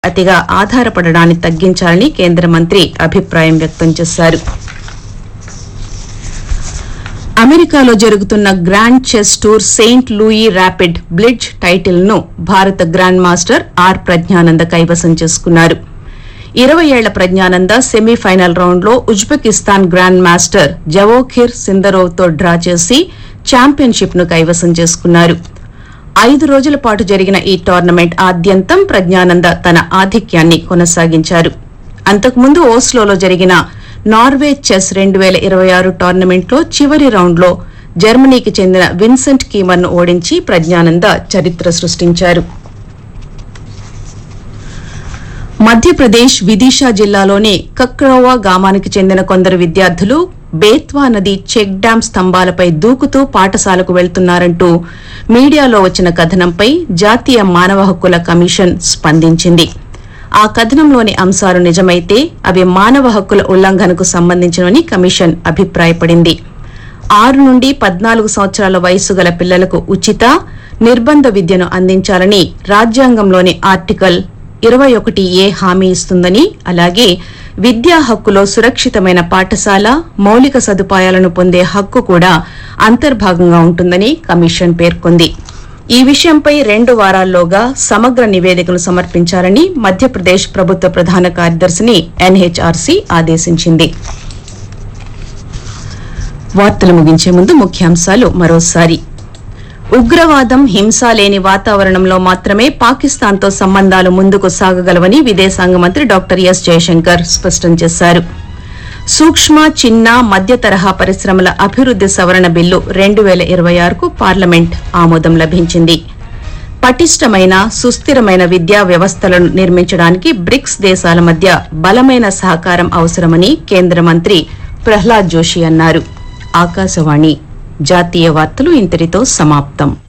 అతిగా ఆధారపడడాన్ని తగ్గించాలని కేంద్ర మంత్రి అభిప్రాయం వ్యక్తం చేశారు అమెరికాలో జరుగుతున్న grand chess tour Saint Louis rapid blitz title ను భారత గ్రాండ్ మాస్టర్ ఆర్ ప్రజ్ఞానంద కైవసం చేసుకున్నారు ఇరవై ఏళ్ల ప్రజ్ఞానంద సెమీఫైనల్ రౌండ్ లో Uzbekistan grand master Javokhir Sindarov తో డ్రా చేసి ఛాంపియన్షిప్ ను కైవసం చేసుకున్నారు ఐదు రోజుల పాటు జరిగిన ఈ టోర్నమెంట్ ఆద్యంతం ప్రజ్ఞానంద తన ఆధిక్యాన్ని కొనసాగించారు అంతకుముందు ఓస్లోలో జరిగిన నార్వే చెస్ రెండు వేల ఇరవై ఆరు టోర్నమెంట్లో చివరి రౌండ్లో జర్మనీకి చెందిన విన్సెంట్ కీమర్ను ఓడించి ప్రజ్ఞానంద చరిత్ర సృష్టించారు మధ్యప్రదేశ్ విదిశా జిల్లాలోని కక్రౌవా గ్రామానికి చెందిన కొందరు విద్యార్థులు బేత్వా నది చెక్ డ్యాం స్తంభాలపై దూకుతూ పాఠశాలకు వెళ్తున్నారంటూ మీడియాలో వచ్చిన కథనంపై జాతీయ మానవ హక్కుల కమిషన్ స్పందించింది ఆ కథనంలోని అంశాలు నిజమైతే అవి మానవ హక్కుల ఉల్లంఘనకు సంబంధించినవని కమిషన్ అభిప్రాయపడింది ఆరు నుండి పద్నాలుగు సంవత్సరాల వయసు గల పిల్లలకు ఉచిత నిర్బంధ విద్యను అందించాలని రాజ్యాంగంలోని ఆర్టికల్ ఇరవై ఒకటి ఏ హామీ ఇస్తుందని అలాగే విద్యా హక్కులో సురక్షితమైన పాఠశాల మౌలిక సదుపాయాలను పొందే హక్కు కూడా అంతర్భాగంగా ఉంటుందని కమిషన్ పేర్కొంది ఈ విషయంపై రెండు వారాల్లోగా సమగ్ర నివేదికను సమర్పించాలని మధ్యప్రదేశ్ ప్రభుత్వ ప్రధాన కార్యదర్శిని ఎన్హెచ్ఆర్సీ ఆదేశించింది వార్తలు ముగించే ముందు ముఖ్యాంశాలు మరోసారి ఉగ్రవాదం హింస లేని వాతావరణంలో మాత్రమే పాకిస్తాన్తో సంబంధాలు ముందుకు సాగగలవని విదేశాంగ మంత్రి డాక్టర్ ఎస్ జయశంకర్ స్పష్టం చేశారు సూక్ష్మ చిన్న మధ్య తరహా పరిశ్రమల అభివృద్ది సవరణ బిల్లు రెండు వేల ఇరవై ఆరుకు పార్లమెంట్ ఆమోదం లభించింది పటిష్టమైన సుస్థిరమైన విద్యా వ్యవస్థలను నిర్మించడానికి బ్రిక్స్ దేశాల మధ్య బలమైన సహకారం అవసరమని కేంద్ర మంత్రి ప్రహ్లాద్ జోషి అన్నారు ఆకాశవాణి జాతీయ వార్తలు ఇంతటితో సమాప్తం